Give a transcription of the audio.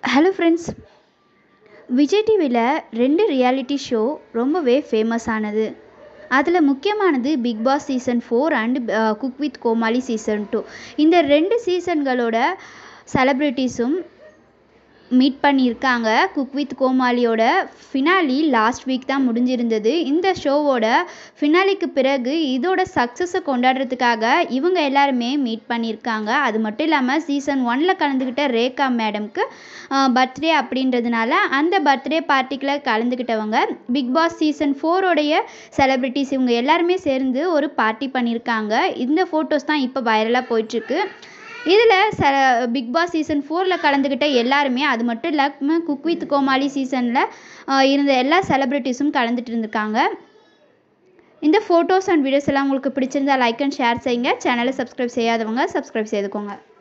hello friends Vijay டிவியில் ரெண்டு reality show ரொம்பவே ஃபேமஸ் ஆனது அதில் முக்கியமானது Bigg Boss season four and cook with Comali season two இந்த ரெண்டு சீசன்களோட செலப்ரிட்டிஸும் மீட் பண்ணியிருக்காங்க குக் வித் கோமாளியோட ஃபினாலி லாஸ்ட் வீக் தான் முடிஞ்சிருந்தது இந்த ஷோவோட ஃபினாலிக்கு பிறகு இதோட சக்ஸஸை கொண்டாடுறதுக்காக இவங்க எல்லாருமே மீட் பண்ணியிருக்காங்க அது மட்டும் இல்லாமல் சீசன் ஒனில் கலந்துக்கிட்ட ரேகா மேடம்க்கு பர்த்டே அப்படின்றதுனால அந்த பர்த்டே பார்ட்டிக்கில் கலந்துக்கிட்டவங்க பிக் பாஸ் சீசன் ஃபோரோடைய செலிப்ரிட்டிஸ் இவங்க எல்லாருமே சேர்ந்து ஒரு பார்ட்டி பண்ணியிருக்காங்க இந்த ஃபோட்டோஸ் தான் இப்போ வைரலாக போயிட்டுருக்கு இதில் ச பிக் பாஸ் சீசன் ஃபோரில் கலந்துக்கிட்ட எல்லாருமே அது மட்டும் இல்லாமல் குக் வித் கோமாளி சீசனில் இருந்த எல்லா செலிப்ரிட்டிஸும் கலந்துட்டு இருந்திருக்காங்க இந்த ஃபோட்டோஸ் அண்ட் வீடியோஸ் எல்லாம் உங்களுக்கு பிடிச்சிருந்தா லைக் அண்ட் ஷேர் செய்யுங்க சேனலை சப்ஸ்கிரைப் செய்யாதவங்க சப்ஸ்கிரைப் செய்துக்கோங்க